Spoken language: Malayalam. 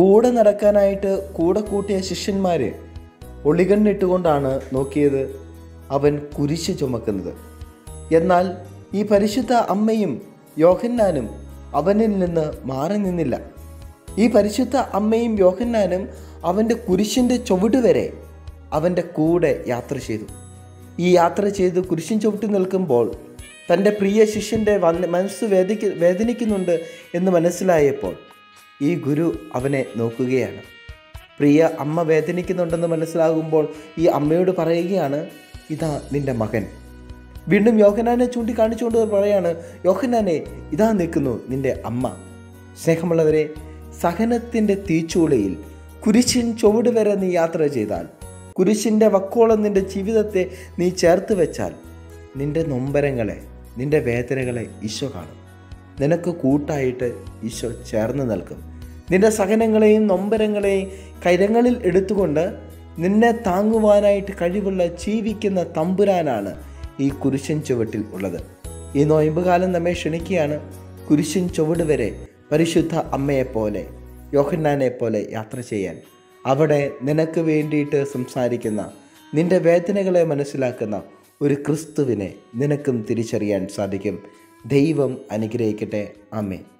കൂടെ നടക്കാനായിട്ട് കൂടെ കൂട്ടിയ ശിഷ്യന്മാർ ഒളികണ്ണിട്ടുകൊണ്ടാണ് നോക്കിയത് അവൻ കുരിശ് ചുമക്കുന്നത് എന്നാൽ ഈ പരിശുദ്ധ അമ്മയും യോഹന്നാനും അവനിൽ നിന്ന് മാറി നിന്നില്ല ഈ പരിശുദ്ധ അമ്മയും യോഹന്നാനും അവൻ്റെ കുരിശിൻ്റെ ചുവട് വരെ അവൻ്റെ കൂടെ യാത്ര ചെയ്തു ഈ യാത്ര ചെയ്ത് കുരിശിൻ ചുവട്ടി നിൽക്കുമ്പോൾ തൻ്റെ പ്രിയ ശിഷ്യൻ്റെ വന്ന് മനസ്സ് വേദിക്ക് വേദനിക്കുന്നുണ്ട് എന്ന് മനസ്സിലായപ്പോൾ ഈ ഗുരു അവനെ നോക്കുകയാണ് പ്രിയ അമ്മ വേദനിക്കുന്നുണ്ടെന്ന് മനസ്സിലാകുമ്പോൾ ഈ അമ്മയോട് പറയുകയാണ് ഇതാ നിന്റെ മകൻ വീണ്ടും യോഹനാനെ ചൂണ്ടിക്കാണിച്ചുകൊണ്ട് പറയാണ് യോഹനാനെ ഇതാ നിൽക്കുന്നു നിന്റെ അമ്മ സ്നേഹമുള്ളവരെ സഹനത്തിൻ്റെ തീച്ചൂളയിൽ കുരിശിൻ ചുവട് വരെ നീ യാത്ര ചെയ്താൽ കുരിശിൻ്റെ വക്കോളം നിന്റെ ജീവിതത്തെ നീ ചേർത്ത് വെച്ചാൽ നിന്റെ നൊമ്പരങ്ങളെ നിന്റെ വേദനകളെ ഈശോ കാണും നിനക്ക് കൂട്ടായിട്ട് ഈശോ ചേർന്ന് നിൽക്കും നിന്റെ സഹനങ്ങളെയും നൊമ്പരങ്ങളെയും കരങ്ങളിൽ എടുത്തുകൊണ്ട് നിന്നെ താങ്ങുവാനായിട്ട് കഴിവുള്ള ജീവിക്കുന്ന തമ്പുരാനാണ് ഈ കുരിശൻ ചുവട്ടിൽ ഉള്ളത് ഈ നോയമ്പ് കാലം നമ്മെ ക്ഷണിക്കുകയാണ് കുരിശൻ ചുവട് വരെ പരിശുദ്ധ അമ്മയെപ്പോലെ യോഹന്നാനെ പോലെ യാത്ര ചെയ്യാൻ അവിടെ നിനക്ക് വേണ്ടിയിട്ട് സംസാരിക്കുന്ന നിന്റെ വേദനകളെ മനസ്സിലാക്കുന്ന ഒരു ക്രിസ്തുവിനെ നിനക്കും തിരിച്ചറിയാൻ സാധിക്കും ദൈവം അനുഗ്രഹിക്കട്ടെ ആമേ